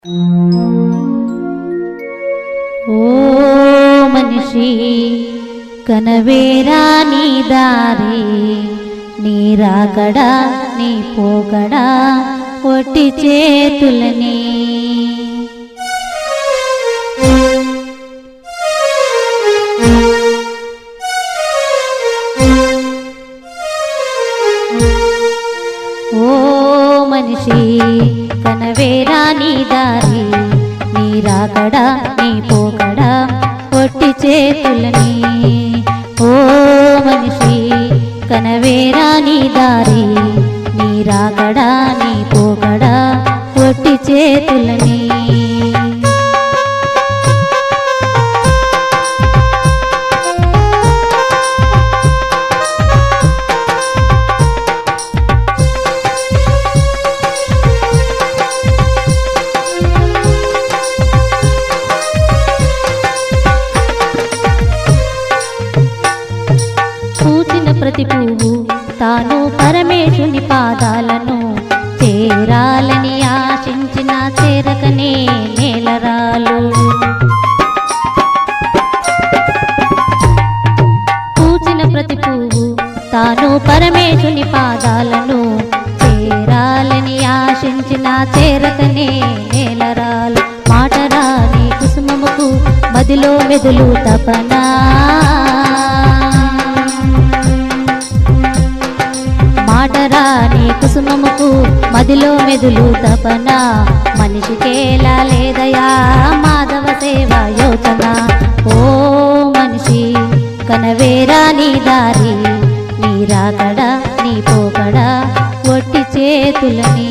ఓ మనిషి కనవేరా నీ దారి నీ రాకడా నీ పోకడా ఒట్టి చేతులని ఓ మనిషి కనవేరా నీ దారి నీ రాకడా నీ పోకడా ఒట్టి చేతులని ఓ మనిషి కనవేరా నీ దారి నీ రాకడా నీ పోకడా ఒట్టి చేతులని పూచిన ప్రతి పువ్వు తాను పరమేశుని పాదాలను చేరాలని ఆశించిన చేరకనే నేలరాలు పూచిన ప్రతి పువ్వు తాను పరమేశుని పాదాలను చేరాలని ఆశించిన చేరకనే నేలరాలు మాటరాని కుసుమముకు మదిలో మెదులు తపనా మాటరాని కుసుమముకు మదిలో మెదులు తపన మనిషికేలా లేదయా మాధవ సేవ యోచన ఓ మనిషి కనవేరా నీ దారి నీ రాకడా నీ పోకడా ఒట్టి చేతులని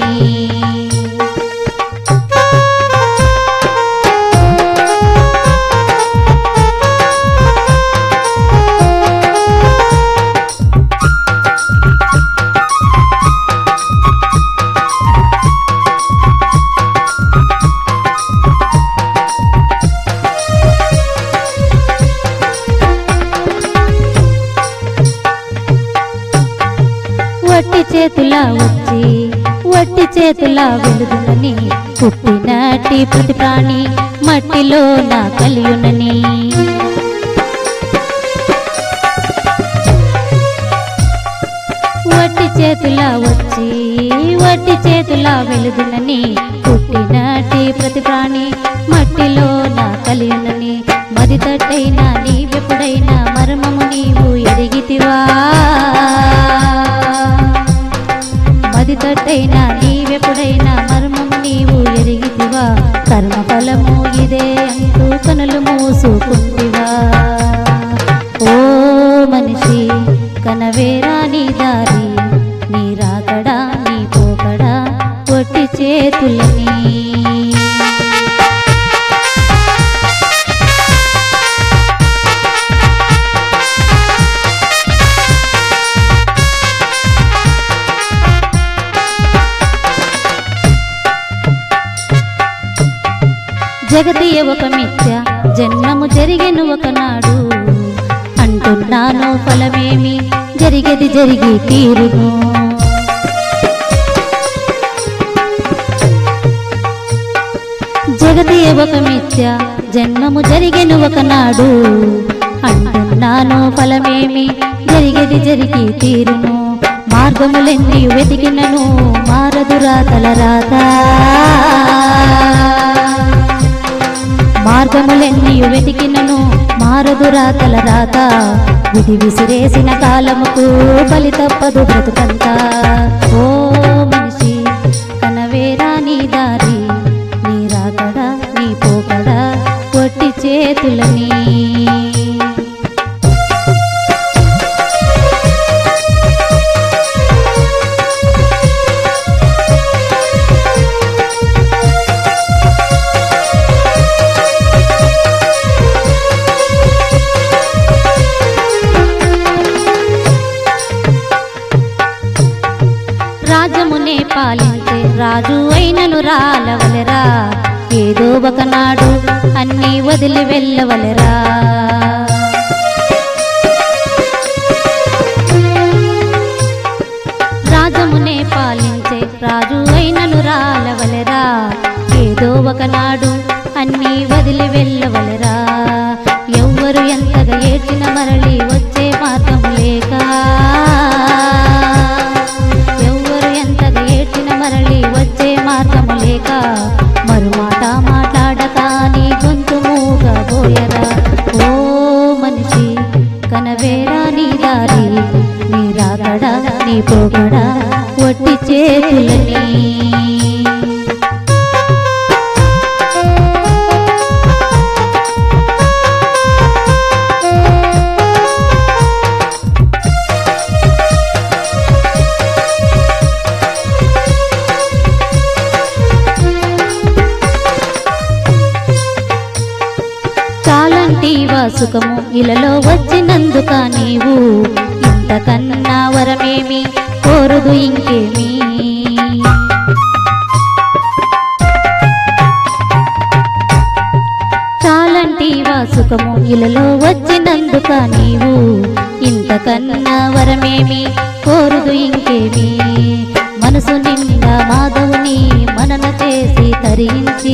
వట్టి చేతులా వచ్చి వట్టి చేతులా వెలుగునని పుట్టినట్టి ప్రతి ప్రాణి మట్టిలో నా కలియునని వట్టి చేతులా వచ్చి వట్టి చేతులా వెలుగునని పుట్టినట్టి ప్రతి ప్రాణి మట్టిలో నా కలియునని మది తట్టైనా నీవెప్పుడైనా మర్మము నీవు ఎరిగితివా మది తట్టైనా నీవెప్పుడైనా మర్మము నీవు ఎరిగితివా కర్మఫలము ఇదే అంటూ కనులు మూసుకుంటివా ఓ మనిషి కనవేరా నీ దారి నీ రాకడా నీ పోకడా ఒట్టి చేతులని జగతియ ఒక మిథ్య జన్మము జరిగెను ఒకనాడు అంటున్నాను ఫలమేమి జరిగేది జరిగి తీరును జగతియ ఒక మిథ్య జన్మము జరిగెను ఒకనాడు అంటున్నాను ఫలమేమి జరిగేది జరిగి తీరును మార్గములెన్ని వెతికినను మారదురా తలరాత మార్గములెన్ని వెతికినను మారదురా తలరాత విధి విసిరేసిన కాలముకు బలి తప్పదు బ్రతుకంతా ఓ మనిషి కనవేరా నీ దారి నీ రాకడా నీ పోకడా కొట్టి చేతులని రాజ్యమునే పాలించే రాజు అయినను రాలవలెరా ఏదో ఒకనాడు అన్నీ వదిలి వెళ్ళవలెరా రాజమునే పాలించే రాజు అయినను రాలవలెరా ఏదో ఒకనాడు అన్నీ వదిలి వెళ్ళవలెరా ఎవ్వరు ఎంతగా ఏడ్చిన మరలి వచ్చే మార్గం లేక ఎవ్వరు ఎంతగా ఏడ్చిన మరలి వచ్చే మార్గము లేక మరుమాట మాట్లాడక నీ గొంతు మూగబోయరా ఓ మనిషి కనవేరా నీ దారి నీ రాగడా నీ పోగడా ఒట్టి చేతులని చాలంటివా సుఖము ఇలలో వచ్చినందుక నీవు ఇంతకన్నా వరమేమి కోరుదు ఇంకేమి చాలంటివా సుఖము ఇలలో వచ్చినందుక నీవు ఇంతకన్నా వరమేమి కోరుదు ఇంకేమి మనసు నిండా మాధవుని మనన చేసి తరించి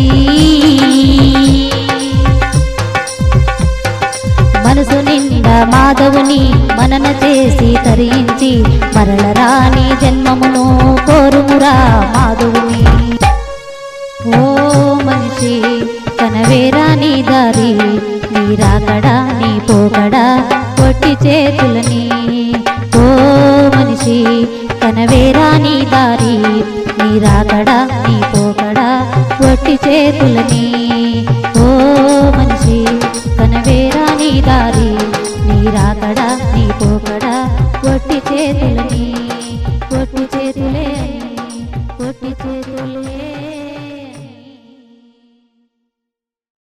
మనసు నిండా మాధవుని మనన చేసి తరించి మరల రాని జన్మమును కోరుమురా మాధవుని ఓ మనిషి కనవేరా నీ దారి నీ రాకడా నీ పోకడా కొట్టి చేతులని ఓ మనిషి కనవేరా నీ దారి నీ రాకడా నీ పోకడా కొట్టి చేతులని ఓ మనిషి కనవేరా నీ దారి నీ రాకడా నీ పోకడా కొట్టి చేతులని